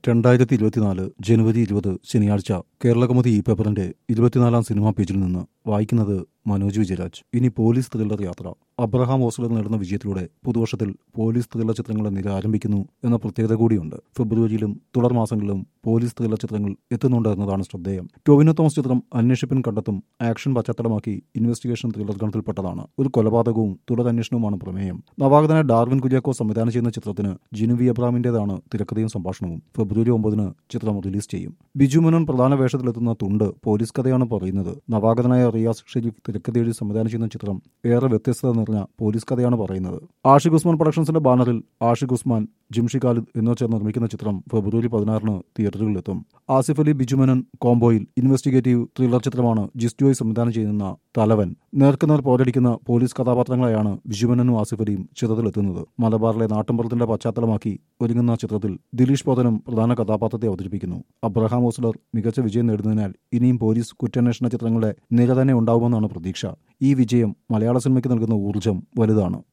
രണ്ടായിരത്തി ഇരുപത്തിനാല് ജനുവരി ഇരുപത് ശനിയാഴ്ച കേരളകൗമുദി ഈ പേപ്പറിന്റെ ഇരുപത്തിനാലാം സിനിമാ പേജിൽ നിന്ന് വായിക്കുന്നത് മനോജ് വിജയരാജ് ഇനി പോലീസ് ത്രില്ലർ യാത്ര അബ്രഹാം ഓസ്ലർ നേടുന്ന വിജയത്തിലൂടെ പുതുവർഷത്തിൽ പോലീസ് ത്രില്ലർ ചിത്രങ്ങളുടെ നിര ആരംഭിക്കുന്നു എന്ന പ്രത്യേകത കൂടിയുണ്ട് ഫെബ്രുവരിയിലും തുടർ മാസങ്ങളിലും പോലീസ് ത്രില്ലർ ചിത്രങ്ങൾ എത്തുന്നുണ്ട് എന്നതാണ് ശ്രദ്ധേയം ടോവിനോ തോമസ് ചിത്രം അന്വേഷിപ്പിൻ കണ്ടെത്തും ആക്ഷൻ പശ്ചാത്തലമാക്കി ഇൻവെസ്റ്റിഗേഷൻ ത്രില്ലർ ഗണത്തിൽപ്പെട്ടതാണ് ഒരു കൊലപാതകവും തുടരന്വേഷണവുമാണ് പ്രമേയം നവാഗതനായ ഡാർവിൻ കുര്യാക്കോ സംവിധാനം ചെയ്യുന്ന ചിത്രത്തിന് ജിനുവി അബ്രാമിന്റേതാണ് തിരക്കഥയും സംഭാഷണവും ഫെബ്രുവരി ഒമ്പതിന് ചിത്രം റിലീസ് ചെയ്യും ബിജു മേനോൻ പ്രധാന വേഷത്തിലെത്തുന്ന തുണ്ട് പോലീസ് കഥയാണ് പറയുന്നത് നവാഗതനായ റിയാസ് ഷെരീഫ് തിരക്കഥ എഴുതി സംവിധാനം ചെയ്യുന്ന ചിത്രം ഏറെ വ്യത്യസ്തത നിറഞ്ഞ പോലീസ് കഥയാണ് പറയുന്നത് ആഷിഖ് ഉസ്മാൻ പ്രൊഡക്ഷൻസിന്റെ ബാനറിൽ ആഷിഖ് ഉസ്മാൻ ജിംഷി ഖാലിദ് എന്നിവർ ചേർന്ന് നിർമ്മിക്കുന്ന ചിത്രം ഫെബ്രുവരി പതിനാറിന് തിയേറ്ററുകളിലെത്തും ആസിഫ് അലി ബിജുമനൻ കോംബോയിൽ ഇൻവെസ്റ്റിഗേറ്റീവ് ത്രില്ലർ ചിത്രമാണ് ജിസ്റ്റോയ് സംവിധാനം ചെയ്യുന്ന തലവൻ നേർക്കുനേർ പോരടിക്കുന്ന പോലീസ് കഥാപാത്രങ്ങളെയാണ് ബിജുമനനും ആസിഫ് അലിയും ചിത്രത്തിലെത്തുന്നത് മലബാറിലെ നാട്ടുമ്പുറത്തിന്റെ പശ്ചാത്തലമാക്കി ഒരുങ്ങുന്ന ചിത്രത്തിൽ ദിലീഷ് പോതനും പ്രധാന കഥാപാത്രത്തെ അവതരിപ്പിക്കുന്നു അബ്രഹാം ഓസ്ലർ മികച്ച വിജയം നേടുന്നതിനാൽ ഇനിയും പോലീസ് കുറ്റാന്വേഷണ ചിത്രങ്ങളുടെ നിര തന്നെ ഉണ്ടാവുമെന്നാണ് പ്രതീക്ഷ ഈ വിജയം മലയാള സിനിമയ്ക്ക് നൽകുന്ന ഊർജ്ജം വലുതാണ്